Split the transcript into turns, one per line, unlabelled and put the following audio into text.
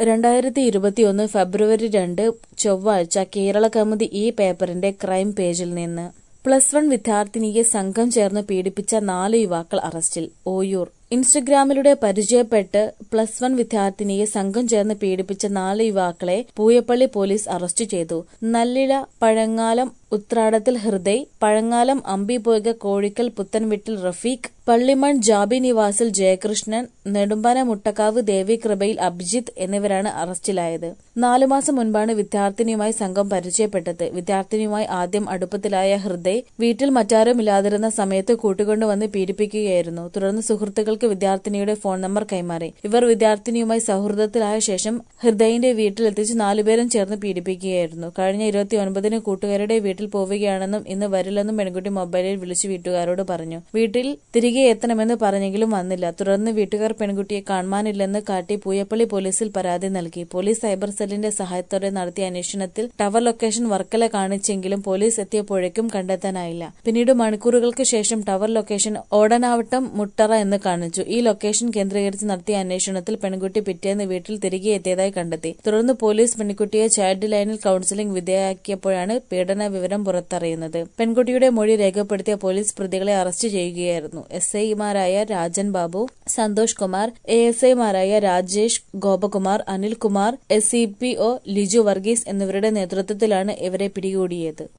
രണ്ടായിരത്തി ഇരുപത്തിയൊന്ന് ഫെബ്രുവരി രണ്ട് ചൊവ്വാഴ്ച കേരളകൗമുദി ഈ പേപ്പറിന്റെ ക്രൈം പേജിൽ നിന്ന് പ്ലസ് വൺ വിദ്യാർത്ഥിനിയെ സംഘം ചേർന്ന് പീഡിപ്പിച്ച നാല് യുവാക്കൾ അറസ്റ്റിൽ ഓയൂർ ഇൻസ്റ്റഗ്രാമിലൂടെ പരിചയപ്പെട്ട് പ്ലസ് വൺ വിദ്യാർത്ഥിനിയെ സംഘം ചേർന്ന് പീഡിപ്പിച്ച നാല് യുവാക്കളെ പൂയപ്പള്ളി പോലീസ് അറസ്റ്റ് ചെയ്തു നല്ലില പഴങ്ങാലം ഉത്രാടത്തിൽ ഹൃദയ് പഴങ്ങാലം അമ്പിപോയ്ക കോഴിക്കൽ പുത്തൻവീട്ടിൽ റഫീഖ് പള്ളിമൺ ജാബി നിവാസിൽ ജയകൃഷ്ണൻ നെടുമ്പന മുട്ടക്കാവ് ദേവികൃപയിൽ അഭിജിത്ത് എന്നിവരാണ് അറസ്റ്റിലായത് നാലു മാസം മുൻപാണ് വിദ്യാർത്ഥിനിയുമായി സംഘം പരിചയപ്പെട്ടത് വിദ്യാർത്ഥിനിയുമായി ആദ്യം അടുപ്പത്തിലായ ഹൃദയ് വീട്ടിൽ മറ്റാരുമില്ലാതിരുന്ന സമയത്ത് കൂട്ടിക്കൊണ്ടുവന്ന് പീഡിപ്പിക്കുകയായിരുന്നു തുടർന്ന് സുഹൃത്തുക്കൾക്ക് വിദ്യാർത്ഥിനിയുടെ ഫോൺ നമ്പർ കൈമാറി ഇവർ വിദ്യാർത്ഥിനിയുമായി സൗഹൃദത്തിലായ ശേഷം ഹൃദയിന്റെ വീട്ടിലെത്തിച്ച് നാലുപേരും ചേർന്ന് പീഡിപ്പിക്കുകയായിരുന്നു കഴിഞ്ഞ ഇരുപത്തിയൊൻപതിന് കൂട്ടുകാരുടെ വീട്ടിൽ പോവുകയാണെന്നും ഇന്ന് വരില്ലെന്നും പെൺകുട്ടി മൊബൈലിൽ വിളിച്ചു വീട്ടുകാരോട് പറഞ്ഞു വീട്ടിൽ തിരികെ എത്തണമെന്ന് പറഞ്ഞെങ്കിലും വന്നില്ല തുടർന്ന് വീട്ടുകാർ പെൺകുട്ടിയെ കാണാനില്ലെന്ന് കാട്ടി പൂയപ്പള്ളി പോലീസിൽ പരാതി നൽകി പോലീസ് സൈബർ സെല്ലിന്റെ സഹായത്തോടെ നടത്തിയ അന്വേഷണത്തിൽ ടവർ ലൊക്കേഷൻ വർക്കല കാണിച്ചെങ്കിലും പോലീസ് എത്തിയപ്പോഴേക്കും കണ്ടെത്താനായില്ല പിന്നീട് മണിക്കൂറുകൾക്ക് ശേഷം ടവർ ലൊക്കേഷൻ ഓടനാവട്ടം മുട്ടറ എന്ന് കാണിച്ചു ഈ ലൊക്കേഷൻ കേന്ദ്രീകരിച്ച് നടത്തിയ അന്വേഷണത്തിൽ പെൺകുട്ടി പിറ്റേന്ന് വീട്ടിൽ തിരികെ എത്തിയതായി കണ്ടെത്തി തുടർന്ന് പോലീസ് പെൺകുട്ടിയെ ചൈൽഡ് ലൈനിൽ കൌൺസിലിംഗ് വിധേയമാക്കിയപ്പോഴാണ് പീഡന വിവരം പുറത്തറിയുന്നത് പെൺകുട്ടിയുടെ മൊഴി രേഖപ്പെടുത്തിയ പോലീസ് പ്രതികളെ അറസ്റ്റ് ചെയ്യുകയായിരുന്നു എസ് ഐമാരായ രാജൻ ബാബു സന്തോഷ് കുമാർ എ എസ് ഐമാരായ Rajesh Gopakumar Anilkumar S C P O Liju Varghese എന്നിവരുടെ നേതൃത്വത്തിലാണ് ഇവരെ പിടികൂടിയത്